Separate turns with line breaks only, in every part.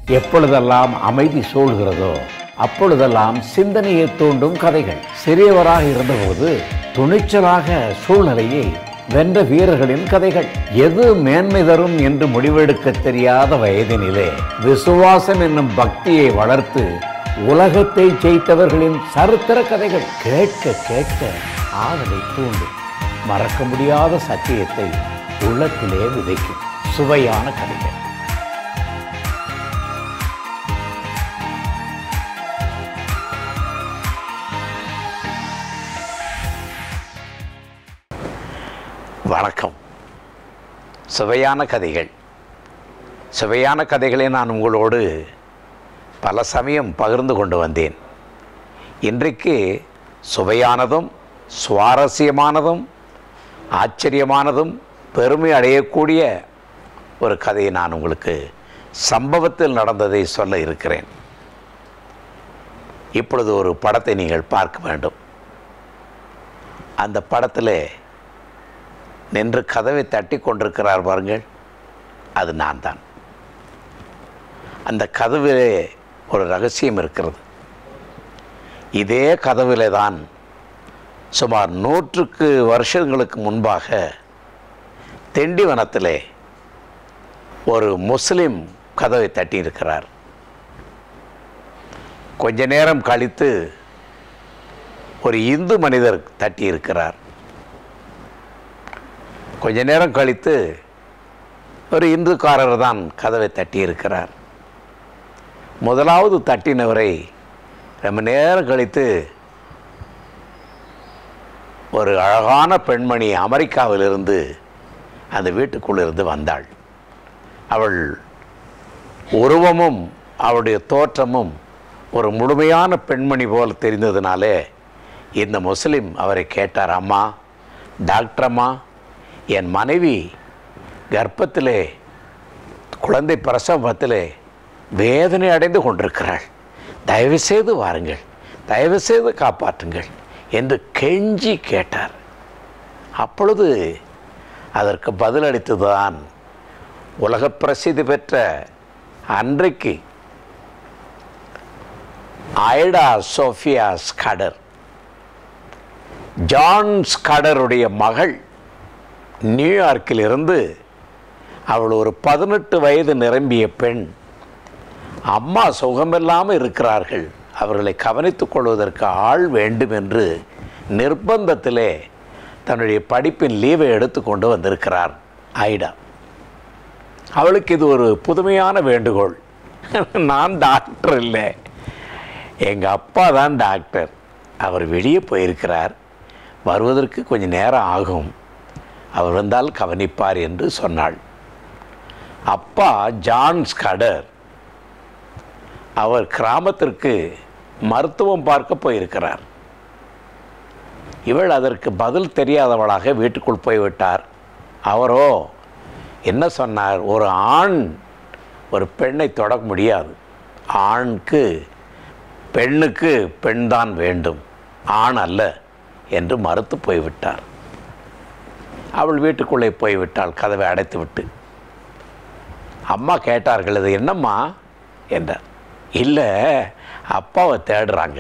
எப்பொழுதெல்லாம் அமைதி சூழ்கிறதோ அப்பொழுதெல்லாம் சிந்தனையை தூண்டும் கதைகள் சிறியவராக இருந்தபோது துணிச்சலாக சூழ்நிலையை வென்ற வீரர்களின் கதைகள் எது மேன்மை தரும் என்று முடிவெடுக்க தெரியாத வயதினிலே விசுவாசம் என்னும் பக்தியை வளர்த்து உலகத்தை ஜெயித்தவர்களின் சரித்திர கதைகள் கேட்க கேட்க ஆவலை தூண்டும் மறக்க முடியாத சத்தியத்தை உள்ளத்திலே விதைக்கும் சுவையான கதைகள் வணக்கம் சுவையான கதைகள் சுவையான கதைகளை நான் உங்களோடு பல சமயம் பகிர்ந்து கொண்டு வந்தேன் இன்றைக்கு சுவையானதும் சுவாரஸ்யமானதும் ஆச்சரியமானதும் பெருமை அடையக்கூடிய ஒரு கதையை நான் உங்களுக்கு சம்பவத்தில் நடந்ததை சொல்ல இருக்கிறேன் இப்பொழுது ஒரு படத்தை நீங்கள் பார்க்க வேண்டும் அந்த படத்தில் நின்று கதவை தட்டி கொண்டிருக்கிறார் பாருங்கள் அது நான் தான் அந்த கதவிலே ஒரு ரகசியம் இருக்கிறது இதே கதவிலே தான் சுமார் நூற்றுக்கு வருஷங்களுக்கு முன்பாக திண்டிவனத்திலே ஒரு முஸ்லிம் கதவை தட்டியிருக்கிறார் கொஞ்ச நேரம் கழித்து ஒரு இந்து மனிதர் தட்டியிருக்கிறார் கொஞ்ச நேரம் கழித்து ஒரு இந்துக்காரர் தான் கதவை தட்டியிருக்கிறார் முதலாவது தட்டினவரை ரொம்ப நேரம் கழித்து ஒரு அழகான பெண்மணி அமெரிக்காவிலிருந்து அந்த வீட்டுக்குள்ளிருந்து வந்தாள் அவள் உருவமும் அவளுடைய தோற்றமும் ஒரு முழுமையான பெண்மணி போல் தெரிந்ததுனாலே இந்த முஸ்லிம் அவரை கேட்டார் அம்மா டாக்டர் அம்மா என் மனைவி கர்ப்பத்திலே குழந்தை பிரசவத்திலே வேதனை அடைந்து கொண்டிருக்கிறாள் தயவுசெய்து வாருங்கள் தயவுசெய்து காப்பாற்றுங்கள் என்று கெஞ்சி கேட்டார் அப்பொழுது அதற்கு பதிலளித்ததுதான் உலக பிரசித்தி பெற்ற அன்றைக்கு ஐடா சோஃபியா ஸ்கடர் ஜான் ஸ்கடருடைய மகள் நியூயார்க்கில் இருந்து அவள் ஒரு பதினெட்டு வயது நிரம்பிய பெண் அம்மா சுகமில்லாமல் இருக்கிறார்கள் அவர்களை கவனித்துக் கொள்வதற்கு ஆள் வேண்டும் என்று நிர்பந்தத்திலே தன்னுடைய படிப்பின் லீவை எடுத்து கொண்டு வந்திருக்கிறார் ஐடா அவளுக்கு இது ஒரு புதுமையான வேண்டுகோள் நான் டாக்டர் இல்லை எங்கள் அப்பா தான் டாக்டர் அவர் வெளியே போயிருக்கிறார் வருவதற்கு கொஞ்சம் நேரம் ஆகும் அவர் வந்தால் கவனிப்பார் என்று சொன்னாள் அப்பா ஜான் ஸ்கடர் அவர் கிராமத்திற்கு மருத்துவம் பார்க்க போயிருக்கிறார் இவள் அதற்கு பதில் தெரியாதவளாக வீட்டுக்குள் போய்விட்டார் அவரோ என்ன சொன்னார் ஒரு ஆண் ஒரு பெண்ணை தொட முடியாது ஆணுக்கு பெண்ணுக்கு பெண்தான் வேண்டும் ஆண் அல்ல என்று மறுத்து போய்விட்டார் அவள் வீட்டுக்குள்ளே போய்விட்டாள் கதவை அடைத்து விட்டு அம்மா கேட்டார்கள் இது என்னம்மா என்றார் இல்லை அப்பாவை தேடுறாங்க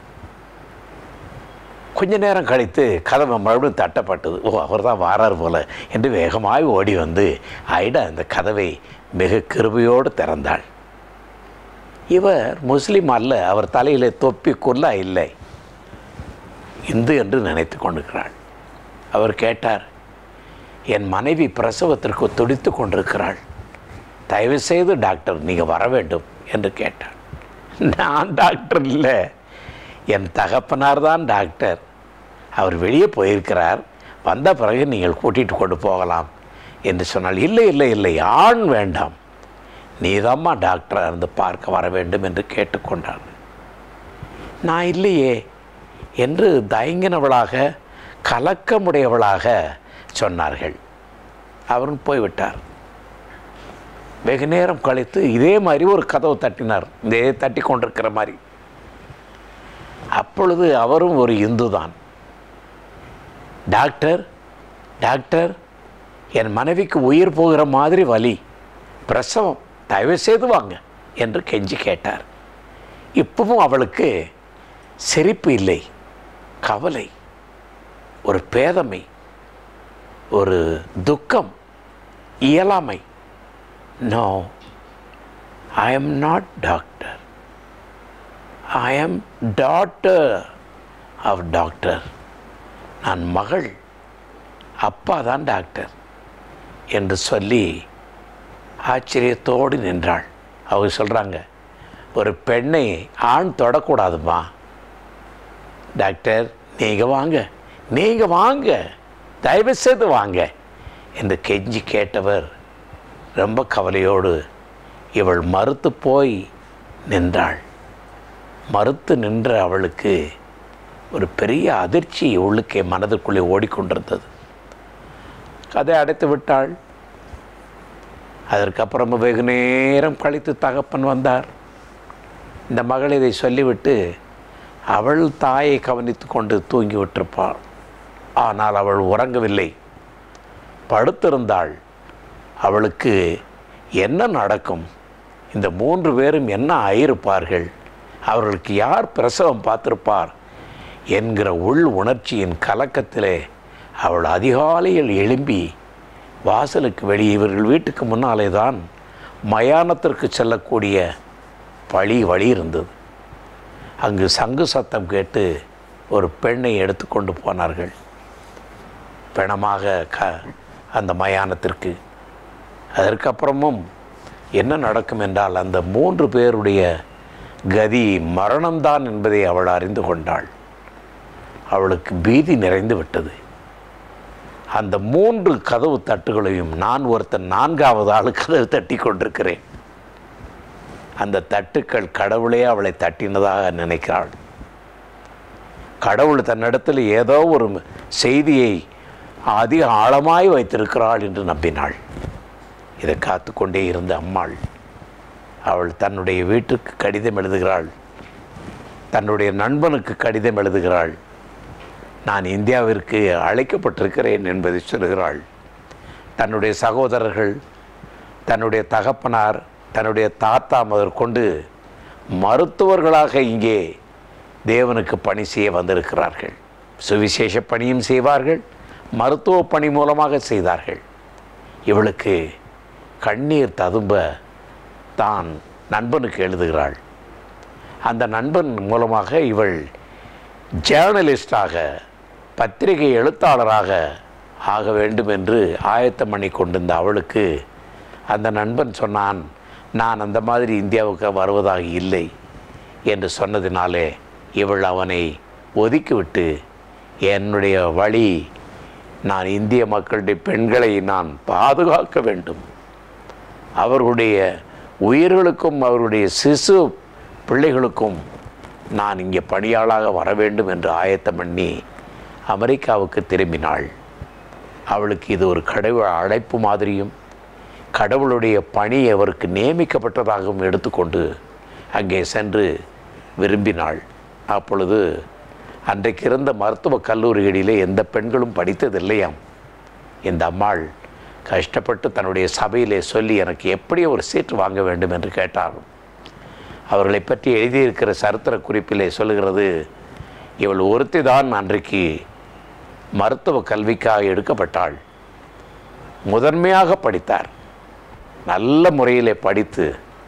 கொஞ்ச நேரம் கழித்து கதவை மறுபடியும் தட்டப்பட்டது ஓ அவர் தான் வாரார் போல என்று வேகமாய் ஓடி வந்து ஐடா அந்த கதவை மிக கிருபையோடு திறந்தாள் இவர் முஸ்லீம் அல்ல அவர் தலையிலே தொப்பி குல்லா இல்லை இந்து என்று நினைத்து கொண்டிருக்கிறாள் அவர் கேட்டார் என் மனைவி பிரசவத்திற்கு துடித்து கொண்டிருக்கிறாள் தயவுசெய்து டாக்டர் நீங்கள் வர வேண்டும் என்று கேட்டார் நான் டாக்டர் இல்லை என் தகப்பனார் தான் டாக்டர் அவர் வெளியே போயிருக்கிறார் வந்த பிறகு நீங்கள் கூட்டிகிட்டு கொண்டு போகலாம் என்று சொன்னால் இல்லை இல்லை இல்லை ஆண் வேண்டாம் நீதாம்மா டாக்டராக இருந்து பார்க்க வர வேண்டும் என்று கேட்டுக்கொண்டான் நான் இல்லையே என்று தயங்கினவளாக கலக்கமுடையவளாக சொன்னார்கள் அவரும் போய்விட்டார் வெகு நேரம் கழித்து இதே மாதிரி ஒரு கதவு தட்டினார் இதே தட்டி கொண்டிருக்கிற மாதிரி அப்பொழுது அவரும் ஒரு இந்து தான் டாக்டர் டாக்டர் என் மனைவிக்கு உயிர் போகிற மாதிரி வலி பிரசவம் தயவு செய்து வாங்க என்று கெஞ்சி கேட்டார் இப்பவும் அவளுக்கு சிரிப்பு இல்லை கவலை ஒரு பேதமை ஒரு துக்கம் இயலாமை no I am not doctor I am daughter of doctor நான் மகள் அப்பா தான் டாக்டர் என்று சொல்லி ஆச்சரியத்தோடு நின்றாள் அவங்க சொல்கிறாங்க ஒரு பெண்ணை ஆண் தொடக்கூடாதுமா டாக்டர் நீங்கள் வாங்க நீங்கள் வாங்க தயவு செய்து வாங்க என்று கெஞ்சி கேட்டவர் ரொம்ப கவலையோடு இவள் மறுத்து போய் நின்றாள் மறுத்து நின்ற அவளுக்கு ஒரு பெரிய அதிர்ச்சி உள்ளுக்கே மனதுக்குள்ளே ஓடிக்கொண்டிருந்தது கதை அடைத்து விட்டாள் அதற்கப்புறம் வெகு நேரம் கழித்து தகப்பன் வந்தார் இந்த மகள் இதை சொல்லிவிட்டு அவள் தாயை கவனித்து கொண்டு தூங்கி விட்டிருப்பாள் ஆனால் அவள் உறங்கவில்லை படுத்திருந்தாள் அவளுக்கு என்ன நடக்கும் இந்த மூன்று பேரும் என்ன ஆயிருப்பார்கள் அவர்களுக்கு யார் பிரசவம் பார்த்திருப்பார் என்கிற உள் உணர்ச்சியின் கலக்கத்திலே அவள் அதிகாலையில் எழும்பி வாசலுக்கு வெளியே இவர்கள் வீட்டுக்கு முன்னாலே தான் மயானத்திற்கு செல்லக்கூடிய பழி வழி இருந்தது அங்கு சங்கு சத்தம் கேட்டு ஒரு பெண்ணை எடுத்துக்கொண்டு போனார்கள் பிணமாக க அந்த மயானத்திற்கு அதற்கப்புறமும் என்ன நடக்கும் என்றால் அந்த மூன்று பேருடைய கதி மரணம்தான் என்பதை அவள் அறிந்து கொண்டாள் அவளுக்கு பீதி நிறைந்து விட்டது அந்த மூன்று கதவு தட்டுகளையும் நான் ஒருத்தன் நான்காவது ஆள் கதவு தட்டி கொண்டிருக்கிறேன் அந்த தட்டுக்கள் கடவுளே அவளை தட்டினதாக நினைக்கிறாள் கடவுள் தன்னிடத்தில் ஏதோ ஒரு செய்தியை அதிக ஆழமாய் வைத்திருக்கிறாள் என்று நம்பினாள் இதை காத்து கொண்டே இருந்த அம்மாள் அவள் தன்னுடைய வீட்டுக்கு கடிதம் எழுதுகிறாள் தன்னுடைய நண்பனுக்கு கடிதம் எழுதுகிறாள் நான் இந்தியாவிற்கு அழைக்கப்பட்டிருக்கிறேன் என்பதை சொல்கிறாள் தன்னுடைய சகோதரர்கள் தன்னுடைய தகப்பனார் தன்னுடைய தாத்தா முதற்கொண்டு மருத்துவர்களாக இங்கே தேவனுக்கு பணி செய்ய வந்திருக்கிறார்கள் சுவிசேஷ பணியும் செய்வார்கள் மருத்துவ பணி மூலமாக செய்தார்கள் இவளுக்கு கண்ணீர் ததும்ப தான் நண்பனுக்கு எழுதுகிறாள் அந்த நண்பன் மூலமாக இவள் ஜேர்னலிஸ்டாக பத்திரிகை எழுத்தாளராக ஆக வேண்டும் என்று ஆயத்தம் பண்ணி கொண்டிருந்த அவளுக்கு அந்த நண்பன் சொன்னான் நான் அந்த மாதிரி இந்தியாவுக்கு வருவதாக இல்லை என்று சொன்னதினாலே இவள் அவனை ஒதுக்கிவிட்டு என்னுடைய வழி நான் இந்திய மக்களுடைய பெண்களை நான் பாதுகாக்க வேண்டும் அவர்களுடைய உயிர்களுக்கும் அவருடைய சிசு பிள்ளைகளுக்கும் நான் இங்கே பணியாளாக வர வேண்டும் என்று ஆயத்தம் பண்ணி அமெரிக்காவுக்கு திரும்பினாள் அவளுக்கு இது ஒரு கடவுள் அழைப்பு மாதிரியும் கடவுளுடைய பணி அவருக்கு நியமிக்கப்பட்டதாகவும் எடுத்துக்கொண்டு அங்கே சென்று விரும்பினாள் அப்பொழுது அன்றைக்கு இருந்த மருத்துவக் கல்லூரிகளிலே எந்த பெண்களும் படித்ததில்லையாம் இந்த அம்மாள் கஷ்டப்பட்டு தன்னுடைய சபையிலே சொல்லி எனக்கு எப்படி ஒரு சீட்டு வாங்க வேண்டும் என்று கேட்டாலும் அவர்களை பற்றி எழுதியிருக்கிற சரித்திர குறிப்பிலே சொல்லுகிறது இவள் ஒருத்தி தான் அன்றைக்கு மருத்துவ கல்விக்காக எடுக்கப்பட்டாள் முதன்மையாக படித்தார் நல்ல முறையிலே படித்து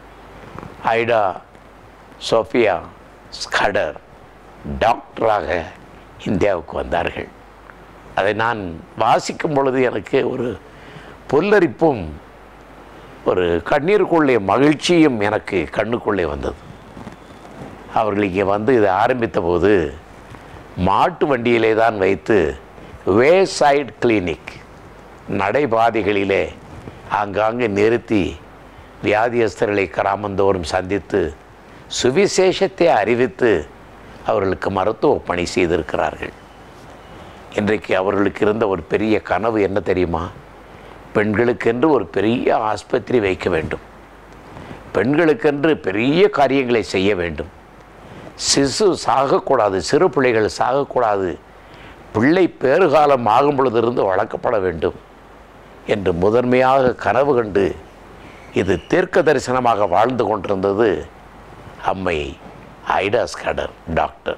ஐடா சோஃபியா ஸ்கடர் டாக்டராக இந்தியாவுக்கு வந்தார்கள் அதை நான் வாசிக்கும் பொழுது எனக்கு ஒரு புல்லரிப்பும் ஒரு கண்ணீருக்குள்ளே மகிழ்ச்சியும் எனக்கு கண்ணுக்குள்ளே வந்தது அவர்கள் இங்கே வந்து இதை ஆரம்பித்த போது மாட்டு வண்டியிலே தான் வைத்து வே சைடு கிளினிக் நடைபாதைகளிலே ஆங்காங்கே நிறுத்தி வியாதியஸ்தர்களை கிராமந்தோறும் சந்தித்து சுவிசேஷத்தை அறிவித்து அவர்களுக்கு மருத்துவ பணி செய்திருக்கிறார்கள் இன்றைக்கு அவர்களுக்கு இருந்த ஒரு பெரிய கனவு என்ன தெரியுமா பெண்களுக்கென்று ஒரு பெரிய ஆஸ்பத்திரி வைக்க வேண்டும் பெண்களுக்கென்று பெரிய காரியங்களை செய்ய வேண்டும் சிசு சாகக்கூடாது சிறு பிள்ளைகள் சாகக்கூடாது பிள்ளை பேறுகாலம் ஆகும் பொழுதிருந்து வளர்க்கப்பட வேண்டும் என்று முதன்மையாக கனவு கண்டு இது தீர்க்க தரிசனமாக வாழ்ந்து கொண்டிருந்தது அம்மை ஐடா ஸ்கடர் டாக்டர்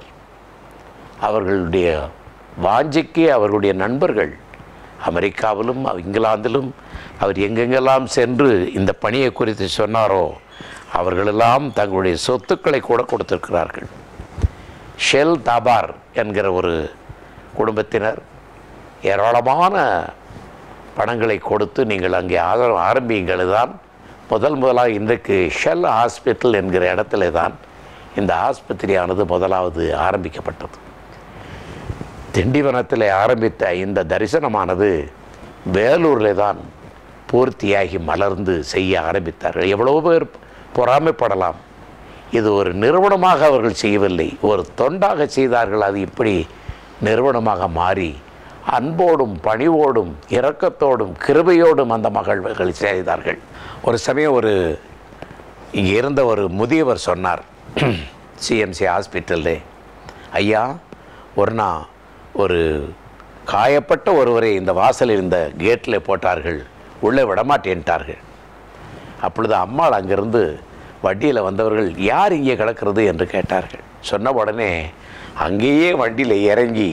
அவர்களுடைய வாஞ்சிக்கு அவர்களுடைய நண்பர்கள் அமெரிக்காவிலும் இங்கிலாந்திலும் அவர் எங்கெங்கெல்லாம் சென்று இந்த பணியை குறித்து சொன்னாரோ அவர்களெல்லாம் தங்களுடைய சொத்துக்களை கூட கொடுத்திருக்கிறார்கள் ஷெல் தாபார் என்கிற ஒரு குடும்பத்தினர் ஏராளமான பணங்களை கொடுத்து நீங்கள் அங்கே ஆதரவு ஆரம்பியுங்கள் தான் முதல் முதலாக இன்றைக்கு ஷெல் ஹாஸ்பிட்டல் என்கிற இடத்துல தான் இந்த ஆஸ்பத்திரியானது முதலாவது ஆரம்பிக்கப்பட்டது திண்டிவனத்தில் ஆரம்பித்த இந்த தரிசனமானது வேலூரில் தான் பூர்த்தியாகி மலர்ந்து செய்ய ஆரம்பித்தார்கள் எவ்வளவு பேர் பொறாமைப்படலாம் இது ஒரு நிறுவனமாக அவர்கள் செய்யவில்லை ஒரு தொண்டாக செய்தார்கள் அது இப்படி நிறுவனமாக மாறி அன்போடும் பணிவோடும் இரக்கத்தோடும் கிருபையோடும் அந்த மகள்கள் செய்தார்கள் ஒரு சமயம் ஒரு இங்கே இருந்த ஒரு முதியவர் சொன்னார் சிஎம்சி ஹாஸ்பிட்டல்லே ஐயா ஒரு நாள் ஒரு காயப்பட்ட ஒருவரை இந்த வாசலில் இந்த கேட்டில் போட்டார்கள் உள்ளே விடமாட்டேன்ட்டார்கள் அப்பொழுது அம்மாள் அங்கிருந்து வண்டியில் வந்தவர்கள் யார் இங்கே கிடக்கிறது என்று கேட்டார்கள் சொன்ன உடனே அங்கேயே வண்டியில் இறங்கி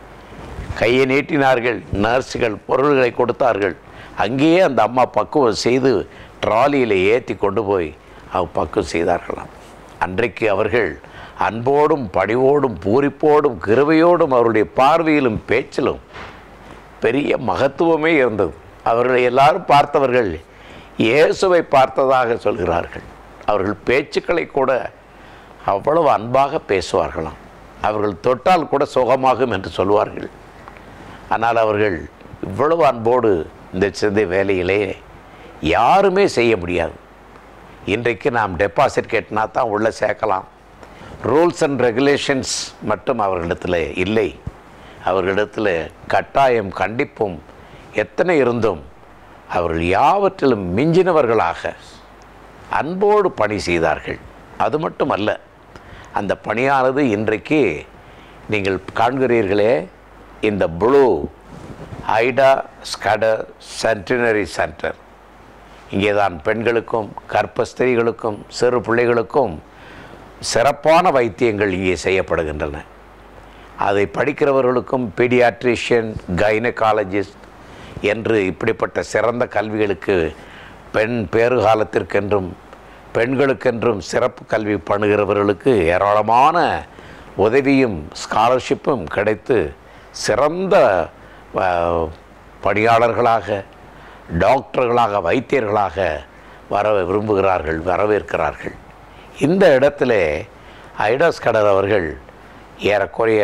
கையை நீட்டினார்கள் நர்ஸுகள் பொருள்களை கொடுத்தார்கள் அங்கேயே அந்த அம்மா பக்குவம் செய்து ட்ராலியில் ஏற்றி கொண்டு போய் அவ பக்குவம் செய்தார்களாம் அன்றைக்கு அவர்கள் அன்போடும் பணிவோடும் பூரிப்போடும் கிருபையோடும் அவருடைய பார்வையிலும் பேச்சிலும் பெரிய மகத்துவமே இருந்தது அவர்களை எல்லாரும் பார்த்தவர்கள் இயேசுவை பார்த்ததாக சொல்கிறார்கள் அவர்கள் பேச்சுக்களை கூட அவ்வளவு அன்பாக பேசுவார்களாம் அவர்கள் தொட்டால் கூட சுகமாகும் என்று சொல்வார்கள் ஆனால் அவர்கள் இவ்வளவு அன்போடு இந்த சிந்தை வேலையிலே யாருமே செய்ய முடியாது இன்றைக்கு நாம் டெபாசிட் கேட்டினா தான் உள்ளே சேர்க்கலாம் ரூல்ஸ் அண்ட் ரெகுலேஷன்ஸ் மட்டும் அவர்களிடத்தில் இல்லை அவர்களிடத்தில் கட்டாயம் கண்டிப்பும் எத்தனை இருந்தும் அவர்கள் யாவற்றிலும் மிஞ்சினவர்களாக அன்போடு பணி செய்தார்கள் அது மட்டுமல்ல அந்த பணியானது இன்றைக்கு நீங்கள் காண்கிறீர்களே இந்த ப்ளூ ஐடா ஸ்கடர் சென்டினரி சென்டர் இங்கே தான் பெண்களுக்கும் கர்ப்பஸ்திரிகளுக்கும் சிறு பிள்ளைகளுக்கும் சிறப்பான வைத்தியங்கள் இங்கே செய்யப்படுகின்றன அதை படிக்கிறவர்களுக்கும் பீடியாட்ரிஷியன் கைனகாலஜிஸ்ட் என்று இப்படிப்பட்ட சிறந்த கல்விகளுக்கு பெண் பேறுகாலத்திற்கென்றும் பெண்களுக்கென்றும் சிறப்பு கல்வி பண்ணுகிறவர்களுக்கு ஏராளமான உதவியும் ஸ்காலர்ஷிப்பும் கிடைத்து சிறந்த அஹ், பணியாளர்களாக டாக்டர்களாக வைத்தியர்களாக வர விரும்புகிறார்கள் வரவேற்கிறார்கள் இந்த இடத்துல ஐடாஸ் கடர் அவர்கள் ஏறக்குறைய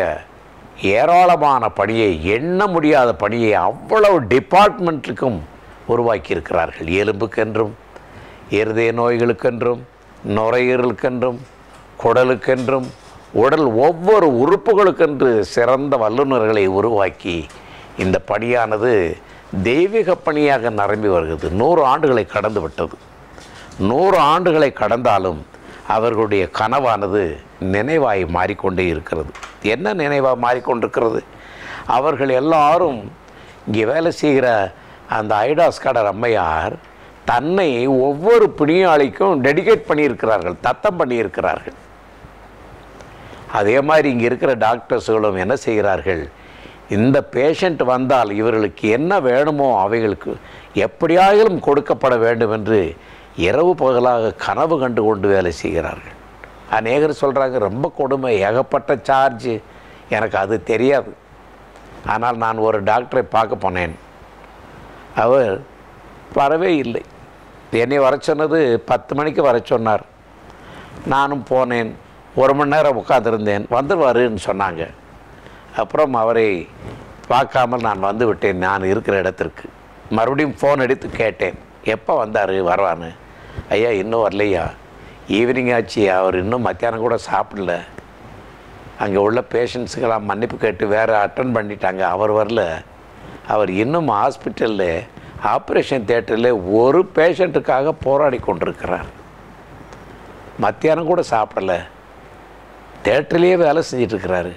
ஏராளமான பணியை எண்ண முடியாத பணியை அவ்வளவு டிபார்ட்மெண்ட்டுக்கும் உருவாக்கியிருக்கிறார்கள் எலும்புக்கென்றும் இருதய நோய்களுக்கென்றும் நுரையீரலுக்கென்றும் குடலுக்கென்றும் உடல் ஒவ்வொரு உறுப்புகளுக்கென்று சிறந்த வல்லுநர்களை உருவாக்கி இந்த பணியானது தெய்வீக பணியாக நிரம்பி வருகிறது நூறு ஆண்டுகளை கடந்து விட்டது நூறு ஆண்டுகளை கடந்தாலும் அவர்களுடைய கனவானது நினைவாய் மாறிக்கொண்டே இருக்கிறது என்ன நினைவாக மாறிக்கொண்டிருக்கிறது அவர்கள் எல்லாரும் இங்கே வேலை செய்கிற அந்த ஐடாஸ் கடர் அம்மையார் தன்னை ஒவ்வொரு பிணியாளிக்கும் டெடிகேட் பண்ணியிருக்கிறார்கள் தத்தம் பண்ணியிருக்கிறார்கள் அதே மாதிரி இங்கே இருக்கிற டாக்டர்ஸ்களும் என்ன செய்கிறார்கள் இந்த பேஷண்ட் வந்தால் இவர்களுக்கு என்ன வேணுமோ அவைகளுக்கு எப்படியாயிலும் கொடுக்கப்பட வேண்டும் என்று இரவு பகலாக கனவு கண்டு கொண்டு வேலை செய்கிறார்கள் அநேகர் சொல்கிறாங்க ரொம்ப கொடுமை ஏகப்பட்ட சார்ஜ் எனக்கு அது தெரியாது ஆனால் நான் ஒரு டாக்டரை பார்க்க போனேன் அவர் வரவே இல்லை என்னை வர சொன்னது பத்து மணிக்கு வர சொன்னார் நானும் போனேன் ஒரு மணி நேரம் உட்காந்துருந்தேன் வந்துடுவாருன்னு சொன்னாங்க அப்புறம் அவரை பார்க்காமல் நான் வந்து விட்டேன் நான் இருக்கிற இடத்திற்கு மறுபடியும் ஃபோன் எடுத்து கேட்டேன் எப்போ வந்தார் வருவான்னு ஐயா இன்னும் வரலையா ஈவினிங் ஆச்சு அவர் இன்னும் மத்தியானம் கூட சாப்பிடல அங்கே உள்ள பேஷண்ட்ஸுக்கெல்லாம் மன்னிப்பு கேட்டு வேறு அட்டன் பண்ணிட்டாங்க அவர் வரல அவர் இன்னும் ஹாஸ்பிட்டலில் ஆப்ரேஷன் தேட்டரில் ஒரு பேஷண்ட்டுக்காக போராடி கொண்டிருக்கிறார் மத்தியானம் கூட சாப்பிடல தேட்டர்லேயே வேலை செஞ்சிட்ருக்கிறாரு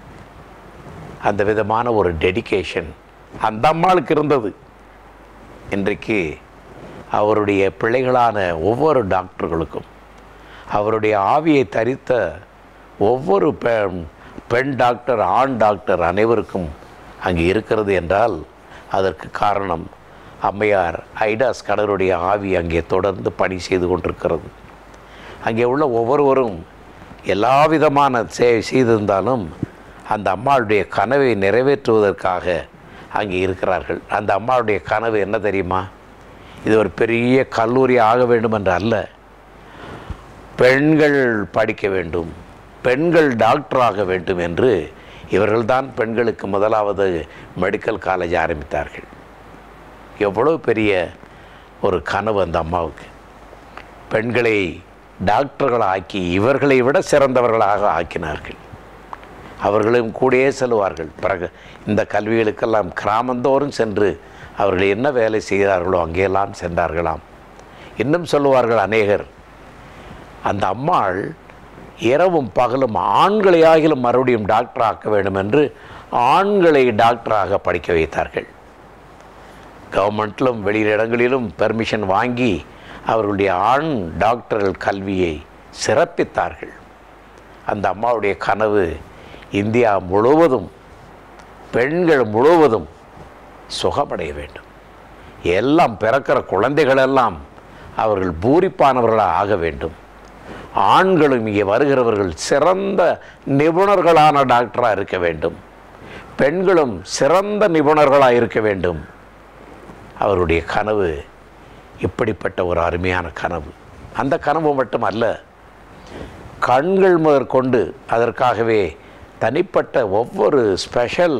அந்த விதமான ஒரு டெடிகேஷன் அந்த அம்மாளுக்கு இருந்தது இன்றைக்கு அவருடைய பிள்ளைகளான ஒவ்வொரு டாக்டர்களுக்கும் அவருடைய ஆவியை தரித்த ஒவ்வொரு பெண் பெண் டாக்டர் ஆண் டாக்டர் அனைவருக்கும் அங்கே இருக்கிறது என்றால் அதற்கு காரணம் அம்மையார் ஐடாஸ் கடருடைய ஆவி அங்கே தொடர்ந்து பணி செய்து கொண்டிருக்கிறது அங்கே உள்ள ஒவ்வொருவரும் எல்லா விதமான சேவை செய்திருந்தாலும் அந்த அம்மாளுடைய கனவை நிறைவேற்றுவதற்காக அங்கே இருக்கிறார்கள் அந்த அம்மாவுடைய கனவு என்ன தெரியுமா இது ஒரு பெரிய கல்லூரி ஆக வேண்டும் என்று அல்ல பெண்கள் படிக்க வேண்டும் பெண்கள் டாக்டர் ஆக வேண்டும் என்று இவர்கள்தான் பெண்களுக்கு முதலாவது மெடிக்கல் காலேஜ் ஆரம்பித்தார்கள் எவ்வளோ பெரிய ஒரு கனவு அந்த அம்மாவுக்கு பெண்களை டாக்டர்களாக்கி இவர்களை விட சிறந்தவர்களாக ஆக்கினார்கள் அவர்களும் கூடயே செல்வார்கள் பிறகு இந்த கல்விகளுக்கெல்லாம் கிராமந்தோறும் சென்று அவர்கள் என்ன வேலை செய்கிறார்களோ அங்கேயெல்லாம் சென்றார்களாம் இன்னும் சொல்லுவார்கள் அநேகர் அந்த அம்மாள் இரவும் பகலும் ஆண்களை ஆகிலும் மறுபடியும் டாக்டர் ஆக்க வேண்டும் என்று ஆண்களை டாக்டராக படிக்க வைத்தார்கள் கவர்மெண்ட்டிலும் வெளியிடங்களிலும் பெர்மிஷன் வாங்கி அவர்களுடைய ஆண் டாக்டர்கள் கல்வியை சிறப்பித்தார்கள் அந்த அம்மாவுடைய கனவு இந்தியா முழுவதும் பெண்கள் முழுவதும் சுகமடைய வேண்டும் எல்லாம் பிறக்கிற குழந்தைகளெல்லாம் அவர்கள் பூரிப்பானவர்களாக ஆக வேண்டும் ஆண்களும் இங்கே வருகிறவர்கள் சிறந்த நிபுணர்களான டாக்டராக இருக்க வேண்டும் பெண்களும் சிறந்த நிபுணர்களாக இருக்க வேண்டும் அவருடைய கனவு இப்படிப்பட்ட ஒரு அருமையான கனவு அந்த கனவு மட்டும் அல்ல கண்கள் முதற்கொண்டு அதற்காகவே தனிப்பட்ட ஒவ்வொரு ஸ்பெஷல்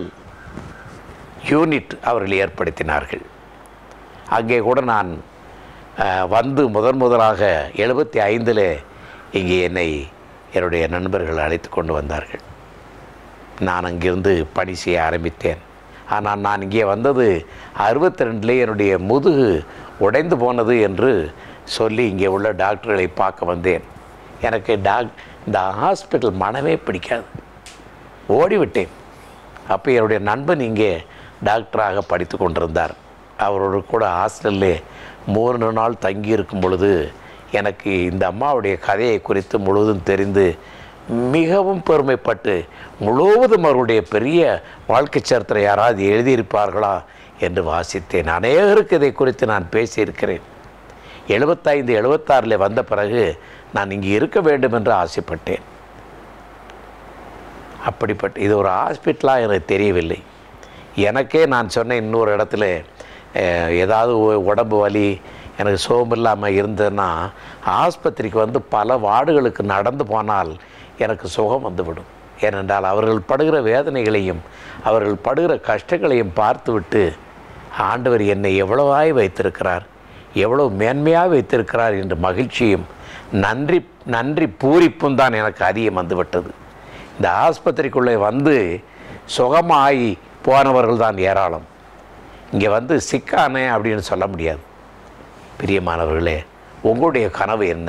யூனிட் அவர்கள் ஏற்படுத்தினார்கள் அங்கே கூட நான் அஹ், வந்து முதன் முதலாக எழுபத்தி ஐந்தில் இங்கே என்னை என்னுடைய நண்பர்கள் அழைத்து கொண்டு வந்தார்கள் நான் அங்கிருந்து பணி செய்ய ஆரம்பித்தேன் ஆனால் நான் இங்கே வந்தது அறுபத்தி ரெண்டில் என்னுடைய முதுகு உடைந்து போனது என்று சொல்லி இங்கே உள்ள டாக்டர்களை பார்க்க வந்தேன் எனக்கு டாக் இந்த ஹாஸ்பிட்டல் மனமே பிடிக்காது ஓடிவிட்டேன் அப்போ என்னுடைய நண்பன் இங்கே டாக்டராக படித்து கொண்டிருந்தார் அவரோடு கூட ஹாஸ்டல்லே மூன்று நாள் தங்கி இருக்கும் பொழுது எனக்கு இந்த அம்மாவுடைய கதையை குறித்து முழுவதும் தெரிந்து மிகவும் பெருமைப்பட்டு முழுவதும் அவருடைய பெரிய வாழ்க்கை சரித்திரம் யாராவது எழுதியிருப்பார்களா என்று வாசித்தேன் அநேகருக்கு இதை குறித்து நான் பேசியிருக்கிறேன் எழுபத்தைந்து எழுபத்தாறில் வந்த பிறகு நான் இங்கே இருக்க வேண்டும் என்று ஆசைப்பட்டேன் அப்படிப்பட்ட இது ஒரு ஹாஸ்பிட்டலாக எனக்கு தெரியவில்லை எனக்கே நான் சொன்னேன் இன்னொரு இடத்துல அஹ், ஏதாவது உ- உடம்பு வலி எனக்கு சோகம் இல்லாமல் இருந்ததுன்னா ஆஸ்பத்திரிக்கு வந்து பல வார்டுகளுக்கு நடந்து போனால் எனக்கு சுகம் வந்துவிடும் ஏனென்றால் அவர்கள் படுகிற வேதனைகளையும் அவர்கள் படுகிற கஷ்டங்களையும் பார்த்துவிட்டு ஆண்டவர் என்னை எவ்வளவாய் வைத்திருக்கிறார் எவ்வளவு மேன்மையாக வைத்திருக்கிறார் என்ற மகிழ்ச்சியும் நன்றி நன்றி பூரிப்பும் தான் எனக்கு அதிகம் வந்துவிட்டது இந்த ஆஸ்பத்திரிக்குள்ளே வந்து சுகமாகி போனவர்கள் தான் ஏராளம் இங்கே வந்து சிக்கானே அப்படின்னு சொல்ல முடியாது பிரியமானவர்களே உங்களுடைய கனவு என்ன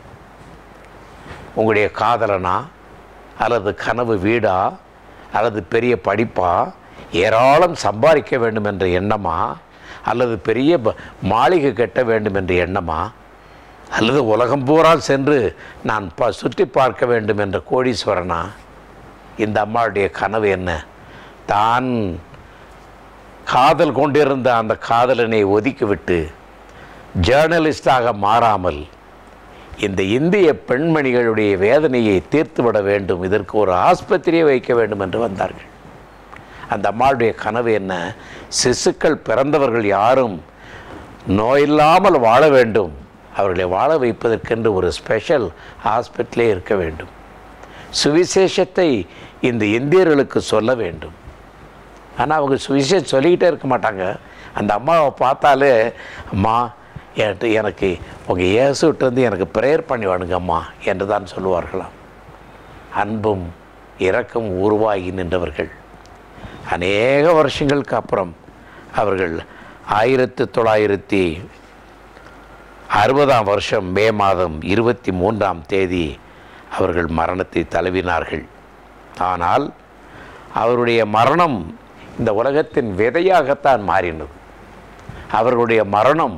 உங்களுடைய காதலனா அல்லது கனவு வீடா அல்லது பெரிய படிப்பா ஏராளம் சம்பாதிக்க வேண்டும் என்ற எண்ணமா அல்லது பெரிய ப- மாளிகை கட்ட வேண்டும் என்ற எண்ணமா அல்லது உலகம் பூரா சென்று நான் ப சுற்றி பார்க்க வேண்டும் என்ற கோடீஸ்வரனா இந்த அம்மாவுடைய கனவு என்ன தான் காதல் கொண்டிருந்த அந்த காதலனை ஒதுக்கிவிட்டு ஜேர்னலிஸ்டாக மாறாமல் இந்த இந்திய பெண்மணிகளுடைய வேதனையை தீர்த்துவிட வேண்டும் இதற்கு ஒரு ஆஸ்பத்திரியை வைக்க வேண்டும் என்று வந்தார்கள் அந்த அம்மாளுடைய கனவு என்ன சிசுக்கள் பிறந்தவர்கள் யாரும் நோயில்லாமல் வாழ வேண்டும் அவர்களை வாழ வைப்பதற்கென்று ஒரு ஸ்பெஷல் ஹாஸ்பிட்டலே இருக்க வேண்டும் சுவிசேஷத்தை இந்த இந்தியர்களுக்கு சொல்ல வேண்டும் ஆனால் அவங்க சுவிசேஷம் சொல்லிக்கிட்டே இருக்க மாட்டாங்க அந்த அம்மாவை பார்த்தாலே அம்மா என்கிட்ட எனக்கு உங்கள் இயேசுகிட்ட வந்து எனக்கு ப்ரேயர் பண்ணி வாடுங்க அம்மா என்று தான் சொல்லுவார்களாம் அன்பும் இரக்கம் உருவாகி நின்றவர்கள் அநேக வருஷங்களுக்கு அப்புறம் அவர்கள் ஆயிரத்தி தொள்ளாயிரத்தி அறுபதாம் வருஷம் மே மாதம் இருபத்தி மூன்றாம் தேதி அவர்கள் மரணத்தை தழுவினார்கள் ஆனால் அவருடைய மரணம் இந்த உலகத்தின் விதையாகத்தான் மாறினது அவர்களுடைய மரணம்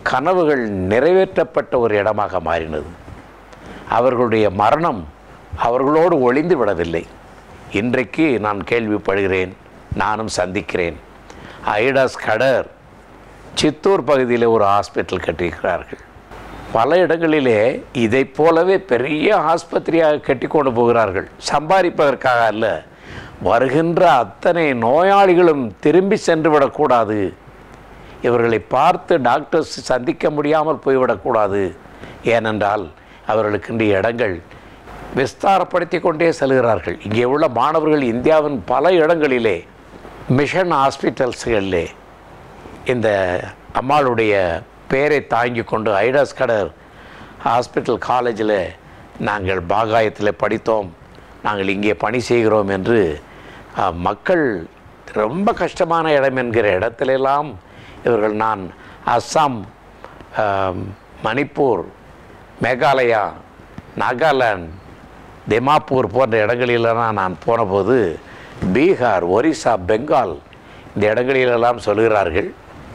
கனவுகள் நிறைவேற்றப்பட்ட ஒரு இடமாக மாறினது அவர்களுடைய மரணம் அவர்களோடு ஒளிந்து விடவில்லை இன்றைக்கு நான் கேள்விப்படுகிறேன் நானும் சந்திக்கிறேன் ஐடாஸ் கடர் சித்தூர் பகுதியில் ஒரு ஹாஸ்பிட்டல் கட்டியிருக்கிறார்கள் பல இடங்களிலே இதைப் போலவே பெரிய ஆஸ்பத்திரியாக கட்டி கொண்டு போகிறார்கள் சம்பாதிப்பதற்காக அல்ல வருகின்ற அத்தனை நோயாளிகளும் திரும்பி சென்று விடக்கூடாது இவர்களை பார்த்து டாக்டர்ஸ் சந்திக்க முடியாமல் போய்விடக்கூடாது ஏனென்றால் அவர்களுக்கு இந்த இடங்கள் விஸ்தாரப்படுத்தி கொண்டே செல்கிறார்கள் இங்கே உள்ள மாணவர்கள் இந்தியாவின் பல இடங்களிலே மிஷன் ஹாஸ்பிட்டல்ஸ்களிலே இந்த அம்மாளுடைய பேரை தாங்கி கொண்டு ஐடாஸ் கடர் ஹாஸ்பிட்டல் காலேஜில் நாங்கள் பாகாயத்தில் படித்தோம் நாங்கள் இங்கே பணி செய்கிறோம் என்று அஹ், மக்கள் ரொம்ப கஷ்டமான இடம் என்கிற இடத்திலெல்லாம் இவர்கள் நான் அஸ்ஸாம் அஹ், மணிப்பூர் மேகாலயா நாகாலாந்து திமாப்பூர் போன்ற இடங்களிலெல்லாம் நான் போனபோது பீகார் ஒரிசா பெங்கால் இந்த இடங்களிலெல்லாம் சொல்கிறார்கள்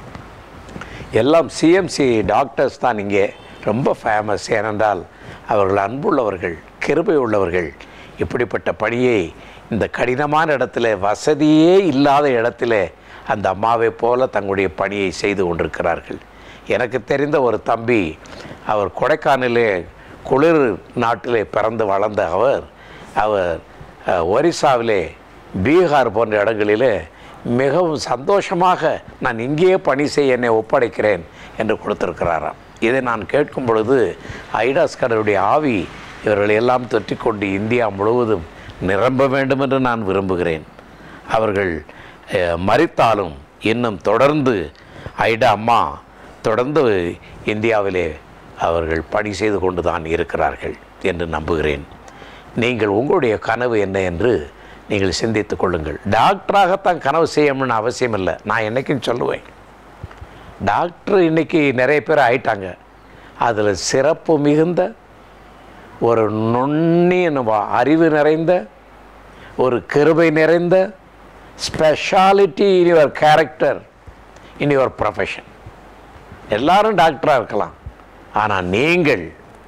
எல்லாம் சிஎம்சி டாக்டர்ஸ் தான் இங்கே ரொம்ப ஃபேமஸ் ஏனென்றால் அவர்கள் அன்புள்ளவர்கள் கிருபை உள்ளவர்கள் இப்படிப்பட்ட பணியை இந்த கடினமான இடத்துல வசதியே இல்லாத இடத்துல அந்த அம்மாவை போல தங்களுடைய பணியை செய்து கொண்டிருக்கிறார்கள் எனக்கு தெரிந்த ஒரு தம்பி அவர் கொடைக்கானலே குளிர் நாட்டிலே பிறந்து வளர்ந்த அவர் அவர் அஹ், ஒரிசாவிலே பீகார் போன்ற இடங்களிலே மிகவும் சந்தோஷமாக நான் இங்கேயே பணி செய்ய என்னை ஒப்படைக்கிறேன் என்று கொடுத்திருக்கிறாராம் இதை நான் கேட்கும் பொழுது ஐடாஸ் கடவுடைய ஆவி இவர்களை எல்லாம் தொற்றிக்கொண்டு இந்தியா முழுவதும் நிரம்ப வேண்டும் என்று நான் விரும்புகிறேன் அவர்கள் அஹ், மரித்தாலும் இன்னும் தொடர்ந்து ஐடா அம்மா தொடர்ந்து இந்தியாவிலே அவர்கள் பணி செய்து கொண்டு தான் இருக்கிறார்கள் என்று நம்புகிறேன் நீங்கள் உங்களுடைய கனவு என்ன என்று நீங்கள் சிந்தித்துக் கொள்ளுங்கள் டாக்டராகத்தான் கனவு செய்யணும்னு அவசியம் இல்லை நான் என்னைக்கும் சொல்லுவேன் டாக்டர் இன்னைக்கு நிறைய பேர் ஆயிட்டாங்க அதில் சிறப்பு மிகுந்த ஒரு நுண்ணிய நம்ம அறிவு நிறைந்த ஒரு கிருபை நிறைந்த speciality in your character in your profession எல்லாரும் டாக்டராக இருக்கலாம் ஆனால் நீங்கள்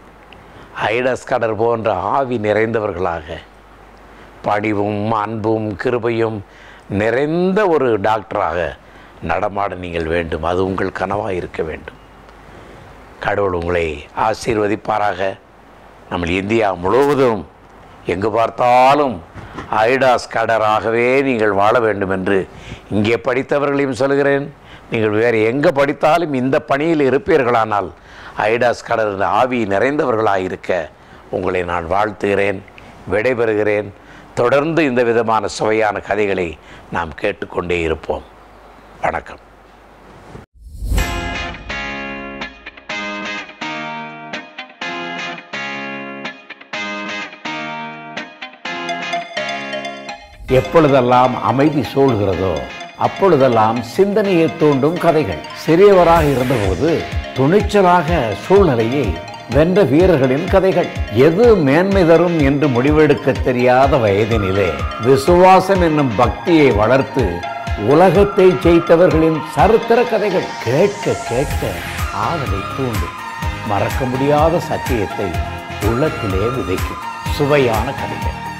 ஐடஸ் கடர் போன்ற ஆவி நிறைந்தவர்களாக பணிவும் அன்பும் கிருபையும் நிறைந்த ஒரு டாக்டராக நடமாட நீங்கள் வேண்டும் அது உங்கள் கனவாக இருக்க வேண்டும் கடவுள் உங்களை ஆசீர்வதிப்பாராக நம்ம இந்தியா முழுவதும் எங்கு பார்த்தாலும் ஐடாஸ் கடராகவே நீங்கள் வாழ வேண்டும் என்று இங்கே படித்தவர்களையும் சொல்கிறேன் நீங்கள் வேறு எங்கே படித்தாலும் இந்த பணியில் இருப்பீர்களானால் ஐடாஸ் கடர் ஆவி நிறைந்தவர்களாக இருக்க உங்களை நான் வாழ்த்துகிறேன் விடைபெறுகிறேன் தொடர்ந்து இந்த விதமான சுவையான கதைகளை நாம் கேட்டுக்கொண்டே இருப்போம் வணக்கம் எப்பொழுதெல்லாம் அமைதி சூழ்கிறதோ அப்பொழுதெல்லாம் சிந்தனையை தூண்டும் கதைகள் சிறியவராக இருந்தபோது துணிச்சலாக சூழ்நிலையை வென்ற வீரர்களின் கதைகள் எது மேன்மை தரும் என்று முடிவெடுக்க தெரியாத வயதினிலே விசுவாசம் என்னும் பக்தியை வளர்த்து உலகத்தை ஜெயித்தவர்களின் சரித்திர கதைகள் கேட்க கேட்க ஆவலை தூண்டும் மறக்க முடியாத சத்தியத்தை உள்ளத்திலே விதைக்கும் சுவையான கதைகள்